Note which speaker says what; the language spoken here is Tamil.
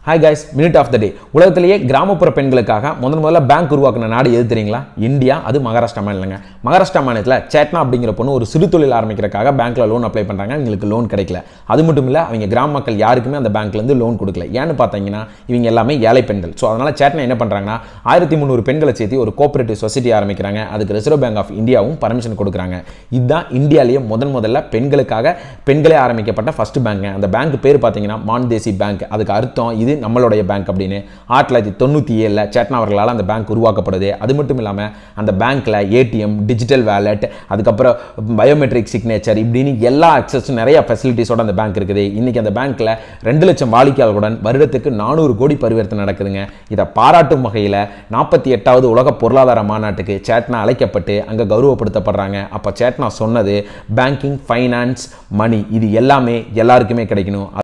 Speaker 1: hi guys minute of the day உலகத்திலேயே கிராமப்புற பெண்களுக்காக முதன் முதல்ல பேங்க் உருவாக்கின நாடு எது தெரியுங்களா இந்தியா அது மகாராஷ்டிரா மாநிலங்க மகாராஷ்டிரா மாநிலத்தில் சேட்னா அப்படிங்கிற பொண்ணு ஒரு சிறு தொழில் ஆரம்பிக்கிறக்காக பேங்க்ல லோன் அப்ளை பண்ணுறாங்க இவங்களுக்கு லோன் கிடைக்கல அது மட்டும் இல்லை அவங்க கிராம மக்கள் யாருக்குமே அந்த பேங்க்லேருந்து லோன் கொடுக்கல ஏன்னு பார்த்தீங்கன்னா இவங்க எல்லாமே ஏழை பெண்கள் ஸோ அதனால சேட்னா என்ன பண்ணுறாங்கன்னா ஆயிரத்தி முந்நூறு பெண்களை சேர்த்து ஒரு கோஆபரேட்டிவ் சொசைட்டி ஆரம்பிக்கிறாங்க அதுக்கு ரிசர்வ் பேங்க் ஆஃப் இந்தியாவும் பர்மிஷன் கொடுக்குறாங்க இதுதான் இந்தியாவிலேயே முதன் முதல்ல பெண்களுக்காக பெண்களே ஆரம்பிக்கப்பட்ட ஃபர்ஸ்ட் பேங்க் அந்த பேங்க் பேர் பார்த்தீங்கன்னா மான்தேசி பேங்க் அதுக்கு அர்த்தம் இது நம்மளுடைய பேங்க் அப்படின்னு ஆயிரத்தி தொள்ளாயிரத்தி தொண்ணூற்றி ஏழில் சேட்னா அவர்களால் அந்த பேங்க் உருவாக்கப்படுது அது மட்டும் இல்லாமல் அந்த பேங்க்கில் ஏடிஎம் டிஜிட்டல் வேலட் அதுக்கப்புறம் பயோமெட்ரிக் சிக்னேச்சர் இப்படின்னு எல்லா அக்சஸும் நிறைய ஃபெசிலிட்டிஸோட அந்த பேங்க் இருக்குது இன்றைக்கி அந்த பேங்க்கில் ரெண்டு லட்சம் வாடிக்கையாளர்களுடன் வருடத்துக்கு நானூறு கோடி பரிவர்த்தனை நடக்குதுங்க இதை பாராட்டும் வகையில் நாற்பத்தி எட்டாவது உலக பொருளாதார மாநாட்டுக்கு சேட்னா அழைக்கப்பட்டு அங்கே கௌரவப்படுத்தப்படுறாங்க அப்போ சேட்னா சொன்னது பேங்கிங் ஃபைனான்ஸ் மணி இது எல்லாமே எல்லாருக்குமே கிடைக்கணும்